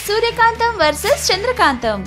సూర్యకాంతం versus Chandrakantham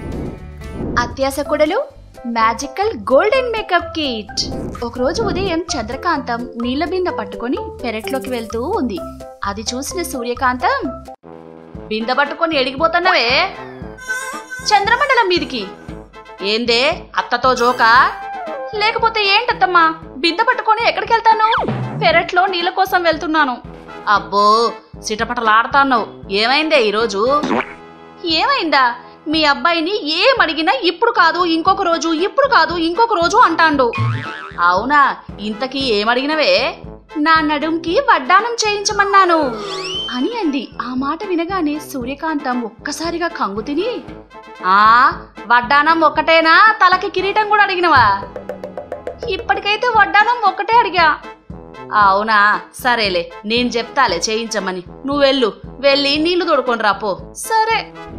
అత్యాస కొడలు magical golden makeup kit ఒకరోజు ఉదయం చంద్రకాంతం నీళ్ల బిందె పట్టుకొని పెరట్లోకి వెళ్తూ ఉంది అది చూసిన సూర్యకాంతం బిందె పట్టుకొని ఎడిగిపోతున్నావే చంద్రమండలం మీదికి ఏందే అత్తతో జోకా లేకపోతే ఏంటత్తమ్మా బిందె పట్టుకొని ఎక్కడికి వెళ్తాను పెరట్లో నీళ్ళ కోసం వెళ్తున్నాను అబ్బో సిటపటలాడుతాను ఏమైందే ఈరోజు ఏమైందా మీ అబ్బాయిని ఏం అడిగినా ఇప్పుడు కాదు ఇంకొక రోజు ఇప్పుడు కాదు ఇంకొక రోజు అంటాండు అవునా ఇంతకీ ఏమడిగినవే నా నడుంకి వడ్డానం చేయించమన్నాను అని అంది ఆ మాట వినగానే సూర్యకాంతం ఒక్కసారిగా కంగు తిని ఆ వడ్డానం ఒక్కటేనా తలకి కిరీటం కూడా అడిగినవా ఇప్పటికైతే వడ్డానం ఒక్కటే అడిగా అవునా సరేలే నేను చెప్తాలే చేయించమని నువ్వు వెళ్ళు వెళ్ళి నీళ్లు తోడుకొని రాపో సరే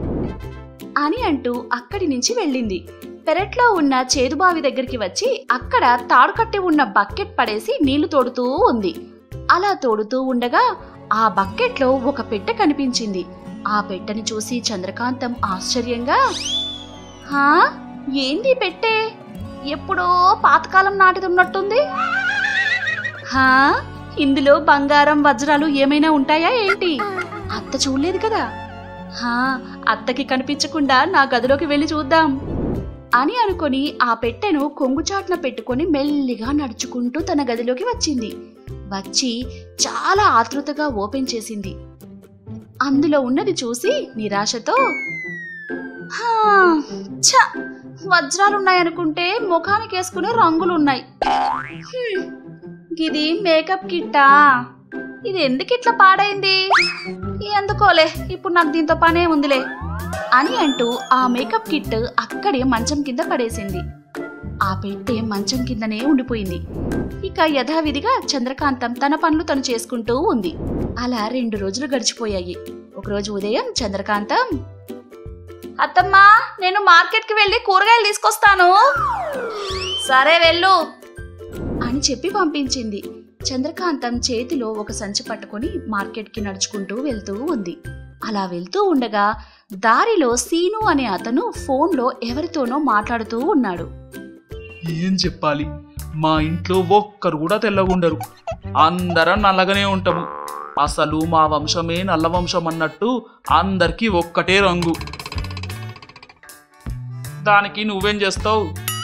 అని అంటూ అక్కడి నుంచి వెళ్ళింది పెరట్లో ఉన్న చేదుబావి దగ్గరికి వచ్చి అక్కడ తాడు కట్టి ఉన్న బకెట్ పడేసి నీళ్లు తోడుతూ ఉంది అలా తోడుతూ ఉండగా ఆ బకెట్లో ఒక పెట్టె కనిపించింది ఆ పెట్టెని చూసి చంద్రకాంతం ఆశ్చర్యంగా హా ఏంది ఈ పెట్టె ఎప్పుడో పాతకాలం నాటిది ఉన్నట్టుంది హా ఇందులో బంగారం వజ్రాలు ఏమైనా ఉంటాయా ఏంటి అత్త చూడలేదు కదా హా అత్తకి కనిపించకుండా నా గదిలోకి వెళ్ళి చూద్దాం అని అనుకొని ఆ పెట్టెను కొంగుచాట్న పెట్టుకొని మెల్లిగా నడుచుకుంటూ తన గదిలోకి వచ్చింది వచ్చి చాలా ఆతృతగా ఓపెన్ చేసింది అందులో ఉన్నది చూసి నిరాశతో "హా, ఛ, వజ్రాలున్నాయనుకుంటే ముఖానికి వేసుకునే రంగులున్నాయి హ్మ్, ఇది మేకప్ కిట్టా ఇది ఎందుకు ఇట్లా పాడైంది ఎందుకోలే ఇప్పుడు నాకు దీంతో పనే ఉందిలే అని అంటూ ఆ మేకప్ కిట్ అక్కడే మంచం కింద పడేసింది ఆ పెట్టె మంచం కిందనే ఉండిపోయింది ఇక యథావిధిగా చంద్రకాంతం తన పనులు తను చేసుకుంటూ ఉంది అలా రెండు రోజులు గడిచిపోయాయి ఒకరోజు ఉదయం చంద్రకాంతం అత్తమ్మా నేను మార్కెట్కి వెళ్ళి కూరగాయలు తీసుకొస్తాను సరే వెళ్ళు అని చెప్పి పంపించింది చంద్రకాంతం చేతిలో ఒక సంచి పట్టుకొని మార్కెట్కి నడుచుకుంటూ వెళ్తూ ఉంది అలా వెళ్తూ ఉండగా దారిలో సీను అనే అతను ఫోన్లో ఎవరితోనో మాట్లాడుతూ ఉన్నాడు ఏం చెప్పాలి మా ఇంట్లో ఒక్కరు కూడా తెల్లగుండరు అందరం నల్లగానే ఉంటాము అసలు మా వంశమే నల్ల వంశం అన్నట్టు అందరికీ ఒక్కటే రంగు దానికి నువ్వేం చేస్తావు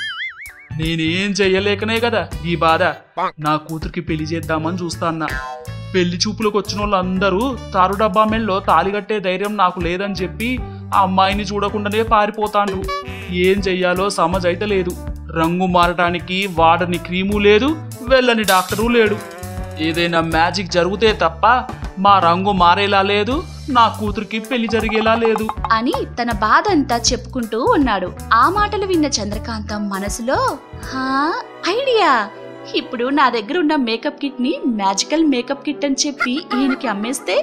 నేనేం చెయ్యలేకనే కదా ఈ బాధ నా కూతురికి పెళ్లి చేద్దామని చూస్తాన్నా పెళ్లి చూపులకు వచ్చిన వాళ్ళందరూ తారు డబ్బా మెల్లో తాలి కట్టే ధైర్యం నాకు లేదని చెప్పి ఆ అమ్మాయిని చూడకుండానే పారిపోతాండ్రు ఏం చెయ్యాలో సమజ్ అయితే లేదు రంగు మారటానికి వాడని క్రీము లేదు వెళ్ళని డాక్టరు లేడు ఏదైనా మ్యాజిక్ జరిగితే తప్ప మా రంగు మారేలా లేదు నా కూతురికి పెళ్లి జరిగేలా లేదు అని తన బాధ అంతా చెప్పుకుంటూ ఉన్నాడు ఆ మాటలు విన్న చంద్రకాంతం మనసులో హా ఐడియా ఇప్పుడు నా దగ్గర ఉన్న మేకప్ కిట్ ని మ్యాజికల్ మేకప్ కిట్ అని చెప్పి ఈయనకి అమ్మేస్తే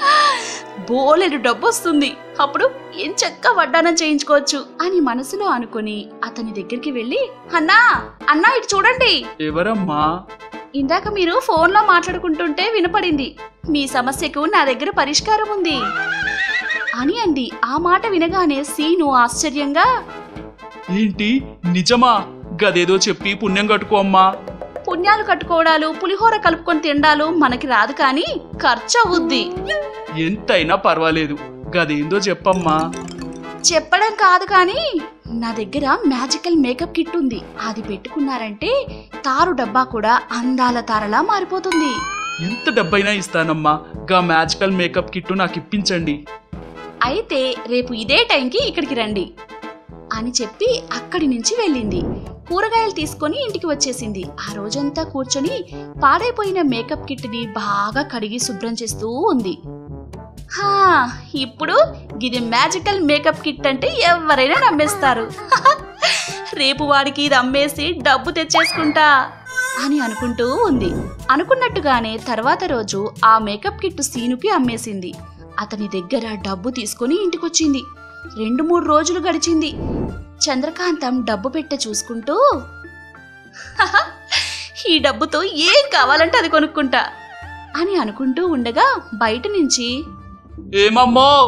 బోలెడు డబ్బు వస్తుంది అప్పుడు ఏం చక్క వడ్డానం చేయించుకోవచ్చు అని మనసులో అనుకుని అతని దగ్గరికి వెళ్ళి అన్నా అన్నా ఇటు చూడండి ఎవరమ్మా ఇందాక మీరు ఫోన్లో మాట్లాడుకుంటుంటే వినపడింది మీ సమస్యకు నా దగ్గర పరిష్కారం ఉంది అని అంది ఆ మాట వినగానే సీను ఆశ్చర్యంగా ఏంటి నిజమా గదేదో చెప్పి పుణ్యం కట్టుకో అమ్మా పుణ్యాలు కట్టుకోవడాలు పులిహోర కలుపుకొని తినడాలు మనకి రాదు కానీ ఖర్చు అవుద్ది ఎంతైనా పర్వాలేదు గదేందో చెప్పమ్మా చెప్పడం కాదు కానీ నా దగ్గర మ్యాజికల్ మేకప్ కిట్ ఉంది అది పెట్టుకున్నారంటే తారు డబ్బా కూడా అందాల తారలా మారిపోతుంది ఎంత డబ్బైనా ఇస్తానమ్మా గా మ్యాజికల్ మేకప్ కిట్టు నాకు ఇప్పించండి అయితే రేపు ఇదే టైంకి ఇక్కడికి రండి అని చెప్పి అక్కడి నుంచి వెళ్ళింది కూరగాయలు తీసుకొని ఇంటికి వచ్చేసింది ఆ రోజంతా కూర్చొని పాడైపోయిన మేకప్ కిట్ని బాగా కడిగి శుభ్రం చేస్తూ ఉంది హా ఇప్పుడు ఇది మ్యాజికల్ మేకప్ కిట్ అంటే ఎవరైనా నమ్మేస్తారు రేపు వాడికి ఇది అమ్మేసి డబ్బు తెచ్చేసుకుంటా అని అనుకుంటూ ఉంది అనుకున్నట్టుగానే తర్వాత రోజు ఆ మేకప్ కిట్ సీనుకి అమ్మేసింది అతని దగ్గర డబ్బు తీసుకొని ఇంటికొచ్చింది రెండు మూడు రోజులు గడిచింది చంద్రకాంతం డబ్బు పెట్టె చూసుకుంటూ "హహ, ఈ డబ్బుతో ఏం కావాలంటే అది కొనుక్కుంటా అని అనుకుంటూ ఉండగా బయట నుంచి ఏమమ్మో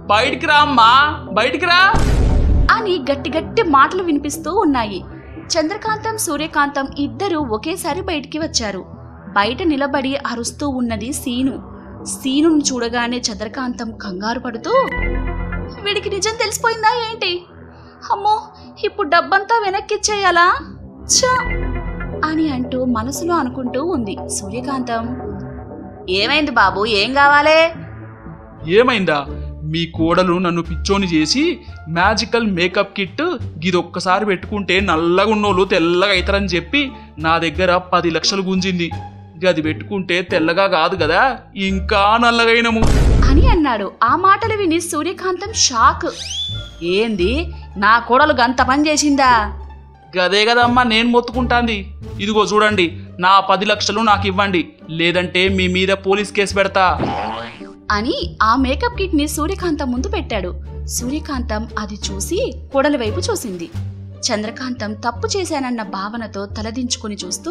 బయటికి రా అమ్మా బయటికి రా అని గట్టి గట్టి మాటలు వినిపిస్తూ ఉన్నాయి చంద్రకాంతం సూర్యకాంతం ఇద్దరూ ఒకేసారి బయటికి వచ్చారు బయట నిలబడి అరుస్తూ ఉన్నది సీను సీనును చూడగానే చంద్రకాంతం కంగారు పడుతూ వీడికి నిజం తెలిసిపోయిందా ఏంటి అమ్మో ఇప్పుడు డబ్బంతా వెనక్కిచ్చేయాలా ఛ అని అంటూ మనసులో అనుకుంటూ ఉంది సూర్యకాంతం ఏమైంది బాబు ఏం కావాలే ఏమైందా మీ కోడలు నన్ను పిచ్చోని చేసి మ్యాజికల్ మేకప్ కిట్ గిది ఒక్కసారి పెట్టుకుంటే నల్లగా ఉన్నోళ్ళు తెల్లగా అవుతారని చెప్పి నా దగ్గర పది లక్షలు గుంజింది గది పెట్టుకుంటే తెల్లగా కాదు కదా ఇంకా నల్లగైనము అని అన్నాడు ఆ మాటలు విని సూర్యకాంతం షాక్ ఏంది నా కోడలు గంత పని చేసిందా గదే కదమ్మా నేను మొత్తుకుంటాంది ఇదిగో చూడండి నా పది లక్షలు నాకు ఇవ్వండి లేదంటే మీ మీద పోలీస్ కేసు పెడతా అని ఆ మేకప్ కిట్ ని సూర్యకాంతం ముందు పెట్టాడు సూర్యకాంతం అది చూసి కోడలి వైపు చూసింది చంద్రకాంతం తప్పు చేశానన్న భావనతో తలదించుకుని చూస్తూ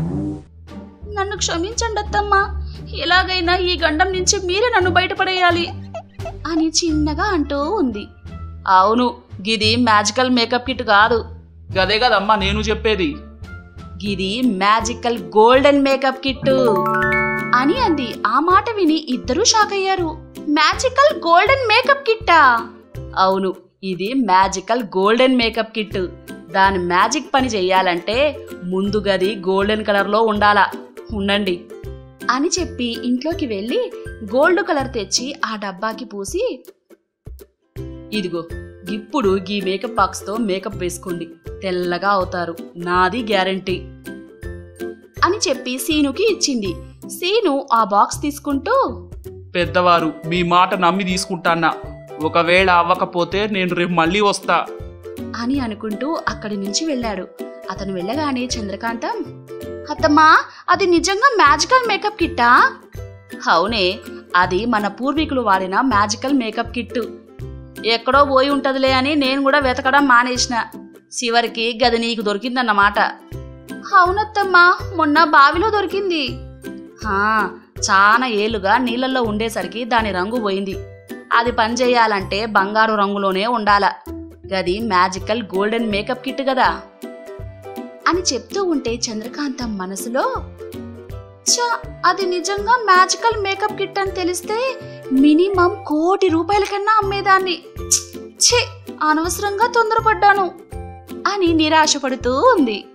నన్ను క్షమించండి అత్తమ్మా ఎలాగైనా ఈ గండం నుంచి మీరే నన్ను బయటపడేయాలి అని చిన్నగా అంటూ ఉంది అవును గిది మ్యాజికల్ మేకప్ కిట్ కాదు గదే కదమ్మా నేను చెప్పేది గిది మ్యాజికల్ గోల్డెన్ మేకప్ కిట్ అని అంది ఆ మాట విని ఇద్దరూ షాక్ అయ్యారు మ్యాజికల్ గోల్డెన్ మేకప్ కిట్టా అవును ఇది మ్యాజికల్ గోల్డెన్ మేకప్ కిట్ దాని మ్యాజిక్ పని చెయ్యాలంటే ముందు గది గోల్డెన్ కలర్లో ఉండాలా ఉండండి అని చెప్పి ఇంట్లోకి వెళ్ళి గోల్డ్ కలర్ తెచ్చి ఆ డబ్బాకి పూసి ఇదిగో ఇప్పుడు గీ మేకప్ బాక్స్తో మేకప్ వేసుకోండి తెల్లగా అవుతారు నాది గ్యారంటీ అని చెప్పి సీనుకి ఇచ్చింది సీను ఆ బాక్స్ తీసుకుంటూ పెద్దవారు మీ మాట నమ్మి తీసుకుంటానా ఒకవేళ అవ్వకపోతే నేను రేపు మళ్ళీ వస్తా అని అనుకుంటూ అక్కడి నుంచి వెళ్ళాడు అతను వెళ్ళగానే చంద్రకాంతం అత్తమ్మా అది నిజంగా మ్యాజికల్ మేకప్ కిట్టా అవునే అది మన పూర్వీకులు వాడిన మ్యాజికల్ మేకప్ కిట్టు ఎక్కడో పోయి ఉంటదిలే అని నేను కూడా వెతకడం మానేసిన చివరికి గది నీకు దొరికిందన్నమాట అవునత్తమ్మా మొన్న బావిలో దొరికింది హా, చాలా ఏళ్ళుగా నీళ్ళల్లో ఉండేసరికి దాని రంగు పోయింది అది పనిచేయాలంటే బంగారు రంగులోనే ఉండాల గది మ్యాజికల్ గోల్డెన్ మేకప్ కిట్ కదా అని చెప్తూ ఉంటే చంద్రకాంతం మనసులో ఛ, అది నిజంగా మ్యాజికల్ మేకప్ కిట్ అని తెలిస్తే మినిమం కోటి రూపాయల కన్నా అమ్మేదాన్ని ఛీ అనవసరంగా తొందరపడ్డాను అని నిరాశపడుతూ ఉంది